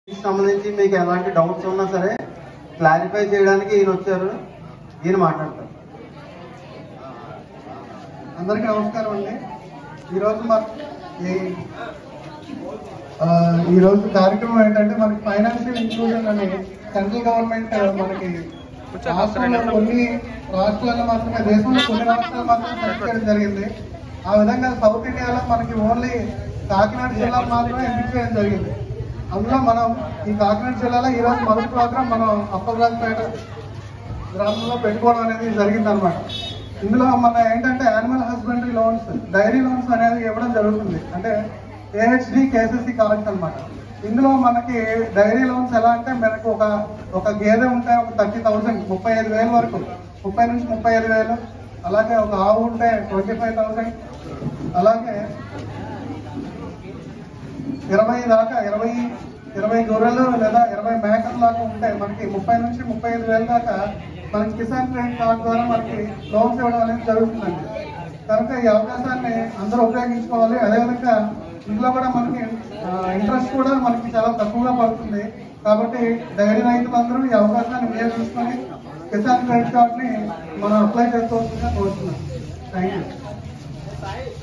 దీనికి సంబంధించి మీకు ఎలాంటి డౌట్స్ ఉన్నా సరే క్లారిఫై చేయడానికి ఈయన వచ్చారు ఈయన మాట్లాడతారు అందరికీ నమస్కారం అండి ఈరోజు మన ఈ ఆ, ఈరోజు కార్యక్రమం ఏంటంటే మనకి ఫైనాన్షియల్ ఇంక్లూజన్ అని సెంట్రల్ గవర్నమెంట్ మనకి రాష్ట్రంలో కొన్ని రాష్ట్రాల్లో మాత్రమే దేశంలో కొన్ని రాష్ట్రాలు మాత్రమే సెలెక్ట్ చేయడం జరిగింది ఆ విధంగా సౌత్ ఇండియాలో మనకి ఓన్లీ కాకినాడ జిల్లా మాత్రమే ఎంపిక చేయడం జరిగింది అందులో మనం ఈ కాకినాడ జిల్లాలో ఈరోజు మొదటి ప్రోగ్రాం మనం అప్పలరాజపేట గ్రామంలో పెట్టుకోవడం అనేది జరిగింది అనమాట ఇందులో మన ఏంటంటే animal husbandry loans dairy loans అనేది ఇవ్వడం జరుగుతుంది అంటే ఏహెచ్డి కేసీసీ కలెక్ట్ అన్నమాట ఇందులో మనకి డైరీ లోన్స్ ఎలా అంటే మనకు ఒక ఒక గేదె ఉంటే ఒక థర్టీ థౌసండ్ ముప్పై ఐదు వేల వరకు ముప్పై నుంచి ముప్పై ఐదు వేలు అలాగే ఒక ఆవు ఉంటే ట్వంటీ ఫైవ్ థౌసండ్ అలాగే ఇరవై దాకా ఇరవై ఇరవై గొర్రెలు లేదా ఇరవై మేకలు దాకా ఉంటాయి మనకి ముప్పై నుంచి ముప్పై ఐదు వేల దాకా మనకి కిసాన్ క్రెడిట్ కార్డు ద్వారా మనకి లోన్స్ ఇవ్వడం అనేది జరుగుతుందండి కనుక ఈ అవకాశాన్ని అందరూ ఉపయోగించుకోవాలి అదేవిధంగా ఇందులో కూడా మనకి ఇంట్రెస్ట్ కూడా మనకి చాలా తక్కువగా పడుతుంది కాబట్టి డైరీ రైతులందరూ ఈ అవకాశాన్ని వినియోగించుకొని కిసాన్ క్రెడిట్ కార్డుని మనం అప్లై చేసుకోవాల్సిందిగా కోరుతున్నాం థ్యాంక్ యూ